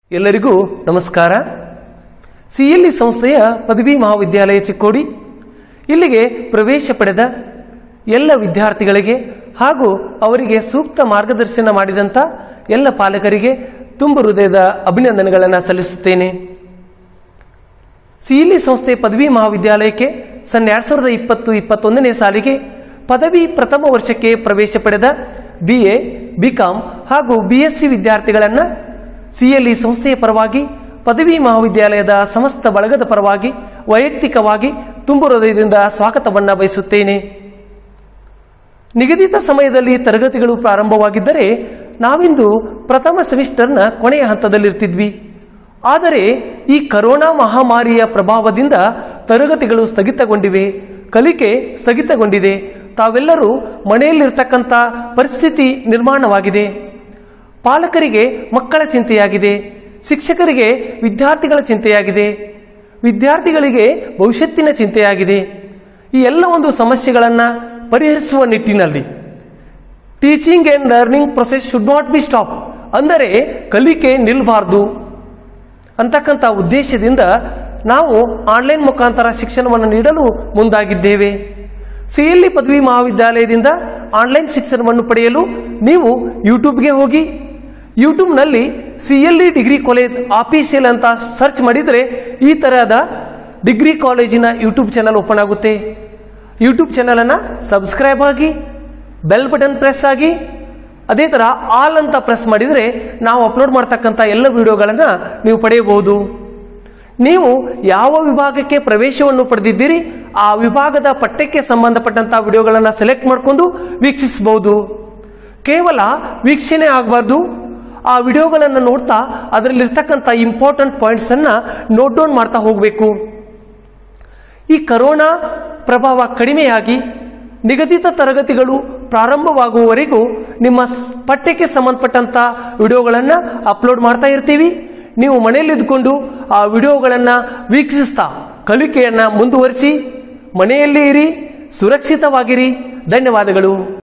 ಎಲ್ಲರಿಗೂ ನಮಸ್ಕಾರ ಸಿಎಲ್ಇ ಸಂಸ್ಥೆಯ ಪದವಿ ಮಹಾವಿದ್ಯಾಲಯ ಚಿಕ್ಕೋಡಿ ಇಲ್ಲಿಗೆ ಪ್ರವೇಶ ಪಡೆದ ಎಲ್ಲ ವಿದ್ಯಾರ್ಥಿಗಳಿಗೆ ಹಾಗೂ ಅವರಿಗೆ ಸೂಕ್ತ ಮಾರ್ಗದರ್ಶನ ಮಾಡಿದಂಥ ಎಲ್ಲ ಪಾಲಕರಿಗೆ ತುಂಬ ಹೃದಯದ ಅಭಿನಂದನೆಗಳನ್ನು ಸಲ್ಲಿಸುತ್ತೇನೆ ಸಿಇಲಿ ಸಂಸ್ಥೆ ಪದವಿ ಮಹಾವಿದ್ಯಾಲಯಕ್ಕೆ ಸನ್ ಎರಡ್ ಸಾವಿರದ ಇಪ್ಪತ್ತು ಇಪ್ಪತ್ತೊಂದನೇ ಸಾಲಿಗೆ ಪದವಿ ಪ್ರಥಮ ವರ್ಷಕ್ಕೆ ಪ್ರವೇಶ ಪಡೆದ ಬಿ ಎ ಬಿಕಾಂ ಹಾಗೂ ಬಿಎಸ್ಸಿ ವಿದ್ಯಾರ್ಥಿಗಳನ್ನು ಸಿಎಲ್ಇ ಸಂಸ್ಥೆಯ ಪರವಾಗಿ ಪದವಿ ಮಹಾವಿದ್ಯಾಲಯದ ಸಮಸ್ತ ಬಳಗದ ಪರವಾಗಿ ವೈಯಕ್ತಿಕವಾಗಿ ತುಂಬು ಹೃದಯದಿಂದ ಸ್ವಾಗತವನ್ನ ಬಯಸುತ್ತೇನೆ ನಿಗದಿತ ಸಮಯದಲ್ಲಿ ತರಗತಿಗಳು ಪ್ರಾರಂಭವಾಗಿದ್ದರೆ ನಾವಿಂದು ಪ್ರಥಮ ಸೆಮಿಸ್ಟರ್ನ ಕೊನೆಯ ಹಂತದಲ್ಲಿರ್ತಿದ್ವಿ ಆದರೆ ಈ ಕರೋನಾ ಮಹಾಮಾರಿಯ ಪ್ರಭಾವದಿಂದ ತರಗತಿಗಳು ಸ್ಥಗಿತಗೊಂಡಿವೆ ಕಲಿಕೆ ಸ್ಥಗಿತಗೊಂಡಿದೆ ತಾವೆಲ್ಲರೂ ಮನೆಯಲ್ಲಿರ್ತಕ್ಕಂಥ ಪರಿಸ್ಥಿತಿ ನಿರ್ಮಾಣವಾಗಿದೆ ಪಾಲಕರಿಗೆ ಮಕ್ಕಳ ಚಿಂತೆಯಾಗಿದೆ ಶಿಕ್ಷಕರಿಗೆ ವಿದ್ಯಾರ್ಥಿಗಳ ಚಿಂತೆಯಾಗಿದೆ ವಿದ್ಯಾರ್ಥಿಗಳಿಗೆ ಭವಿಷ್ಯತ್ತಿನ ಚಿಂತೆಯಾಗಿದೆ ಈ ಎಲ್ಲ ಒಂದು ಸಮಸ್ಯೆಗಳನ್ನು ಪರಿಹರಿಸುವ ನಿಟ್ಟಿನಲ್ಲಿ teaching and learning process should not be stop ಅಂದರೆ ಕಲಿಕೆ ನಿಲ್ಬಾರ್ದು ಅಂತಕ್ಕಂಥ ಉದ್ದೇಶದಿಂದ ನಾವು ಆನ್ಲೈನ್ ಮುಖಾಂತರ ಶಿಕ್ಷಣವನ್ನು ನೀಡಲು ಮುಂದಾಗಿದ್ದೇವೆ ಸಿಎಲ್ಇ ಪದವಿ ಮಹಾವಿದ್ಯಾಲಯದಿಂದ ಆನ್ಲೈನ್ ಶಿಕ್ಷಣವನ್ನು ಪಡೆಯಲು ನೀವು ಯೂಟ್ಯೂಬ್ಗೆ ಹೋಗಿ ಯೂಟ್ಯೂಬ್ನಲ್ಲಿ ಸಿಎಲ್ಇ ಡಿಗ್ರಿ ಕಾಲೇಜ್ ಆಫೀಸಿಯಲ್ ಅಂತ ಸರ್ಚ್ ಮಾಡಿದರೆ ಈ ತರಹದ ಡಿಗ್ರಿ ಕಾಲೇಜಿನ ಯೂಟ್ಯೂಬ್ ಚಾನಲ್ ಓಪನ್ ಆಗುತ್ತೆ ಯೂಟ್ಯೂಬ್ ಚಾನಲನ್ನು ಸಬ್ಸ್ಕ್ರೈಬ್ ಆಗಿ ಬೆಲ್ ಬಟನ್ ಪ್ರೆಸ್ ಆಗಿ ಅದೇ ಥರ ಆಲ್ ಅಂತ ಪ್ರೆಸ್ ಮಾಡಿದರೆ ನಾವು ಅಪ್ಲೋಡ್ ಮಾಡ್ತಕ್ಕಂಥ ಎಲ್ಲ ವಿಡಿಯೋಗಳನ್ನು ನೀವು ಪಡೆಯಬಹುದು ನೀವು ಯಾವ ವಿಭಾಗಕ್ಕೆ ಪ್ರವೇಶವನ್ನು ಪಡೆದಿದ್ದೀರಿ ಆ ವಿಭಾಗದ ಪಠ್ಯಕ್ಕೆ ಸಂಬಂಧಪಟ್ಟಂಥ ವಿಡಿಯೋಗಳನ್ನು ಸೆಲೆಕ್ಟ್ ಮಾಡಿಕೊಂಡು ವೀಕ್ಷಿಸಬಹುದು ಕೇವಲ ವೀಕ್ಷಣೆ ಆಗಬಾರ್ದು ಆ ವಿಡಿಯೋಗಳನ್ನು ನೋಡ್ತಾ ಅದರಲ್ಲಿರ್ತಕ್ಕಂಥ ಇಂಪಾರ್ಟೆಂಟ್ ಪಾಯಿಂಟ್ಸನ್ನು ನೋಟ್ ಡೌನ್ ಮಾಡ್ತಾ ಹೋಗಬೇಕು ಈ ಕರೋನಾ ಪ್ರಭಾವ ಕಡಿಮೆಯಾಗಿ ನಿಗದಿತ ತರಗತಿಗಳು ಪ್ರಾರಂಭವಾಗುವವರೆಗೂ ನಿಮ್ಮ ಸ್- ಪಠ್ಯಕ್ಕೆ ಸಂಬಂಧಪಟ್ಟಂತ ವಿಡಿಯೋಗಳನ್ನು ಅಪ್ಲೋಡ್ ಮಾಡ್ತಾ ಇರ್ತೀವಿ ನೀವು ಮನೆಯಲ್ಲಿದ್ದುಕೊಂಡು ಆ ವಿಡಿಯೋಗಳನ್ನು ವೀಕ್ಷಿಸ್ತಾ ಕಲಿಕೆಯನ್ನು ಮುಂದುವರಿಸಿ ಮನೆಯಲ್ಲೇ ಇರಿ ಸುರಕ್ಷಿತವಾಗಿರಿ ಧನ್ಯವಾದಗಳು